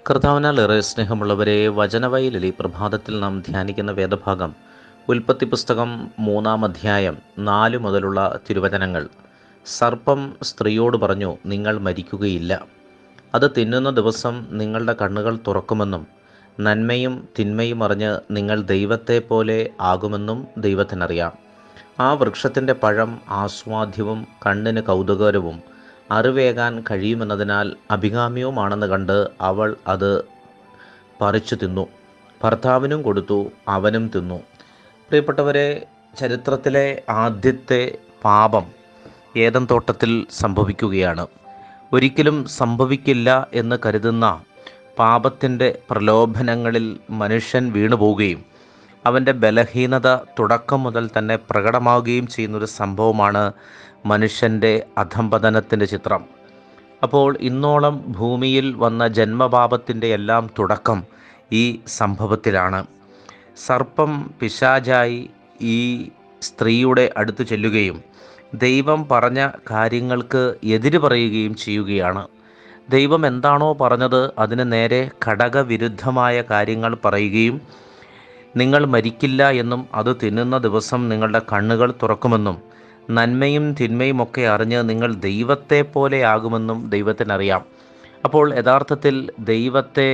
കർത്താവിനാൽ ഏറെ സ്നേഹമുള്ളവരെ വചനവയലിൽ ഈ പ്രഭാതത്തിൽ നാം ധ്യാനിക്കുന്ന വേദഭാഗം ഉൽപ്പത്തി പുസ്തകം മൂന്നാം അധ്യായം നാല് മുതലുള്ള തിരുവചനങ്ങൾ സർപ്പം സ്ത്രീയോട് പറഞ്ഞു നിങ്ങൾ മരിക്കുകയില്ല അത് തിന്നുന്ന ദിവസം നിങ്ങളുടെ കണ്ണുകൾ തുറക്കുമെന്നും നന്മയും തിന്മയും അറിഞ്ഞ് നിങ്ങൾ ദൈവത്തെ പോലെ ആകുമെന്നും ദൈവത്തിനറിയാം ആ വൃക്ഷത്തിൻ്റെ പഴം ആസ്വാദ്യവും കണ്ണിന് കൗതുകരവും അറിവേകാൻ കഴിയുമെന്നതിനാൽ അഭികാമ്യവുമാണെന്ന് കണ്ട് അവൾ അത് പറിച്ചു തിന്നു ഭർത്താവിനും കൊടുത്തു അവനും തിന്നു പ്രിയപ്പെട്ടവരെ ചരിത്രത്തിലെ ആദ്യത്തെ പാപം ഏതൻ തോട്ടത്തിൽ സംഭവിക്കുകയാണ് ഒരിക്കലും സംഭവിക്കില്ല എന്ന് കരുതുന്ന പാപത്തിൻ്റെ പ്രലോഭനങ്ങളിൽ മനുഷ്യൻ വീണുപോവുകയും അവൻ്റെ ബലഹീനത തുടക്കം മുതൽ തന്നെ പ്രകടമാവുകയും ചെയ്യുന്നൊരു സംഭവമാണ് മനുഷ്യൻ്റെ അധംപതനത്തിൻ്റെ ചിത്രം അപ്പോൾ ഇന്നോളം ഭൂമിയിൽ വന്ന ജന്മപാപത്തിൻ്റെ എല്ലാം തുടക്കം ഈ സംഭവത്തിലാണ് സർപ്പം പിശാചായി ഈ സ്ത്രീയുടെ അടുത്ത് ചെല്ലുകയും ദൈവം പറഞ്ഞ കാര്യങ്ങൾക്ക് എതിര് പറയുകയും ചെയ്യുകയാണ് ദൈവം എന്താണോ പറഞ്ഞത് അതിന് നേരെ ഘടകവിരുദ്ധമായ കാര്യങ്ങൾ പറയുകയും നിങ്ങൾ മരിക്കില്ല എന്നും അത് തിന്നുന്ന ദിവസം നിങ്ങളുടെ കണ്ണുകൾ തുറക്കുമെന്നും നന്മയും തിന്മയും ഒക്കെ അറിഞ്ഞ് നിങ്ങൾ ദൈവത്തെ പോലെ ആകുമെന്നും ദൈവത്തിനറിയാം അപ്പോൾ യഥാർത്ഥത്തിൽ ദൈവത്തെ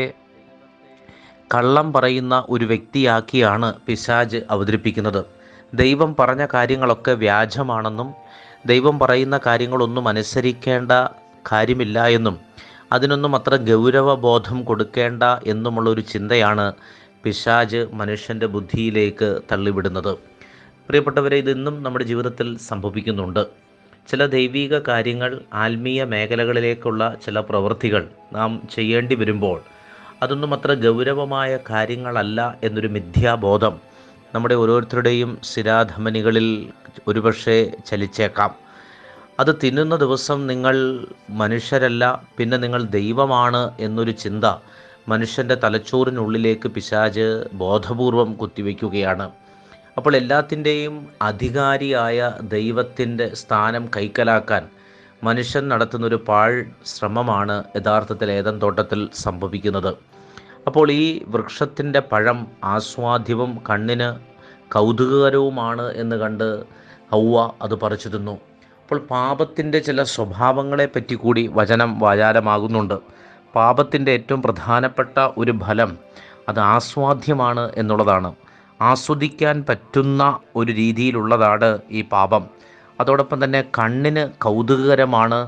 കള്ളം പറയുന്ന ഒരു വ്യക്തിയാക്കിയാണ് പിശാജ് അവതരിപ്പിക്കുന്നത് ദൈവം പറഞ്ഞ കാര്യങ്ങളൊക്കെ വ്യാജമാണെന്നും ദൈവം പറയുന്ന കാര്യങ്ങളൊന്നും അനുസരിക്കേണ്ട കാര്യമില്ല എന്നും അതിനൊന്നും അത്ര ഗൗരവബോധം കൊടുക്കേണ്ട എന്നുമുള്ളൊരു ചിന്തയാണ് പിശാജ് മനുഷ്യൻ്റെ ബുദ്ധിയിലേക്ക് തള്ളിവിടുന്നത് പ്രിയപ്പെട്ടവരെ ഇതെന്നും നമ്മുടെ ജീവിതത്തിൽ സംഭവിക്കുന്നുണ്ട് ചില ദൈവീക കാര്യങ്ങൾ ആത്മീയ മേഖലകളിലേക്കുള്ള ചില പ്രവൃത്തികൾ നാം ചെയ്യേണ്ടി വരുമ്പോൾ അതൊന്നും അത്ര ഗൗരവമായ കാര്യങ്ങളല്ല എന്നൊരു മിഥ്യാബോധം നമ്മുടെ ഓരോരുത്തരുടെയും സ്ഥിരാധമനികളിൽ ഒരുപക്ഷെ ചലിച്ചേക്കാം അത് തിന്നുന്ന ദിവസം നിങ്ങൾ മനുഷ്യരല്ല പിന്നെ നിങ്ങൾ ദൈവമാണ് എന്നൊരു ചിന്ത മനുഷ്യൻ്റെ തലച്ചോറിനുള്ളിലേക്ക് പിശാജ് ബോധപൂർവം കുത്തിവെക്കുകയാണ് അപ്പോൾ എല്ലാത്തിൻ്റെയും അധികാരിയായ ദൈവത്തിൻ്റെ സ്ഥാനം കൈക്കലാക്കാൻ മനുഷ്യൻ നടത്തുന്നൊരു പാഴ് ശ്രമമാണ് യഥാർത്ഥത്തിൽ ഏതൻ തോട്ടത്തിൽ സംഭവിക്കുന്നത് അപ്പോൾ ഈ വൃക്ഷത്തിൻ്റെ പഴം ആസ്വാദ്യവും കണ്ണിന് കൗതുകകരവുമാണ് എന്ന് കണ്ട് ഹൗവ അത് പറിച്ചു തിന്നു അപ്പോൾ പാപത്തിൻ്റെ ചില സ്വഭാവങ്ങളെ പറ്റി കൂടി വചനം വാചാലമാകുന്നുണ്ട് പാപത്തിൻ്റെ ഏറ്റവും പ്രധാനപ്പെട്ട ഒരു ഫലം അത് ആസ്വാദ്യമാണ് എന്നുള്ളതാണ് ആസ്വദിക്കാൻ പറ്റുന്ന ഒരു രീതിയിലുള്ളതാണ് ഈ പാപം അതോടൊപ്പം തന്നെ കണ്ണിന് കൗതുകകരമാണ്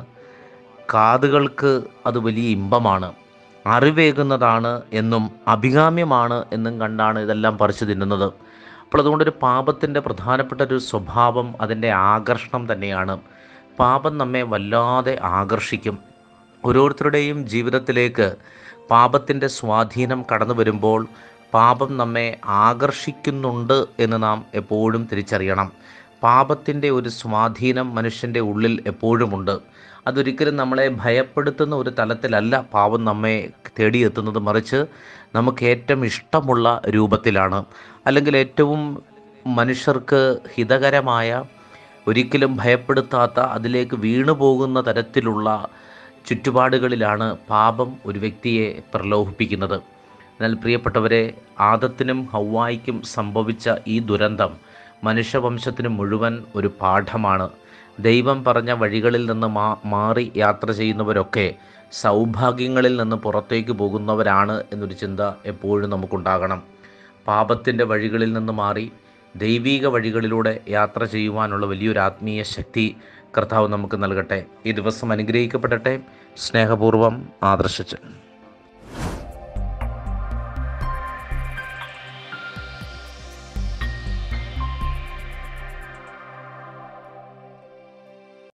കാതുകൾക്ക് അത് വലിയ ഇമ്പമാണ് അറിവേകുന്നതാണ് എന്നും അഭികാമ്യമാണ് എന്നും കണ്ടാണ് ഇതെല്ലാം പറിച്ചു തിന്നുന്നത് അപ്പോൾ അതുകൊണ്ടൊരു പാപത്തിൻ്റെ പ്രധാനപ്പെട്ട ഒരു സ്വഭാവം അതിൻ്റെ ആകർഷണം തന്നെയാണ് പാപം നമ്മെ വല്ലാതെ ആകർഷിക്കും ഓരോരുത്തരുടെയും ജീവിതത്തിലേക്ക് പാപത്തിൻ്റെ സ്വാധീനം കടന്നു വരുമ്പോൾ പാപം നമ്മെ ആകർഷിക്കുന്നുണ്ട് എന്ന് നാം എപ്പോഴും തിരിച്ചറിയണം പാപത്തിൻ്റെ ഒരു സ്വാധീനം മനുഷ്യൻ്റെ ഉള്ളിൽ എപ്പോഴുമുണ്ട് അതൊരിക്കലും നമ്മളെ ഭയപ്പെടുത്തുന്ന ഒരു തലത്തിലല്ല പാപം നമ്മെ തേടിയെത്തുന്നത് മറിച്ച് നമുക്ക് ഏറ്റവും ഇഷ്ടമുള്ള രൂപത്തിലാണ് അല്ലെങ്കിൽ ഏറ്റവും മനുഷ്യർക്ക് ഹിതകരമായ ഒരിക്കലും ഭയപ്പെടുത്താത്ത അതിലേക്ക് വീണു പോകുന്ന തരത്തിലുള്ള ചുറ്റുപാടുകളിലാണ് പാപം ഒരു വ്യക്തിയെ പ്രലോഭിപ്പിക്കുന്നത് എന്നാൽ പ്രിയപ്പെട്ടവരെ ആദത്തിനും ഹൗവായിക്കും സംഭവിച്ച ഈ ദുരന്തം മനുഷ്യവംശത്തിന് മുഴുവൻ ഒരു പാഠമാണ് ദൈവം പറഞ്ഞ വഴികളിൽ നിന്ന് മാ മാറി യാത്ര ചെയ്യുന്നവരൊക്കെ സൗഭാഗ്യങ്ങളിൽ നിന്ന് പുറത്തേക്ക് പോകുന്നവരാണ് എന്നൊരു ചിന്ത എപ്പോഴും നമുക്കുണ്ടാകണം പാപത്തിൻ്റെ വഴികളിൽ നിന്ന് മാറി ദൈവീക വഴികളിലൂടെ യാത്ര ചെയ്യുവാനുള്ള വലിയൊരു ആത്മീയ ശക്തി കർത്താവ് നമുക്ക് നൽകട്ടെ ഈ ദിവസം അനുഗ്രഹിക്കപ്പെടട്ടെ സ്നേഹപൂർവ്വം ആദർശിച്ച്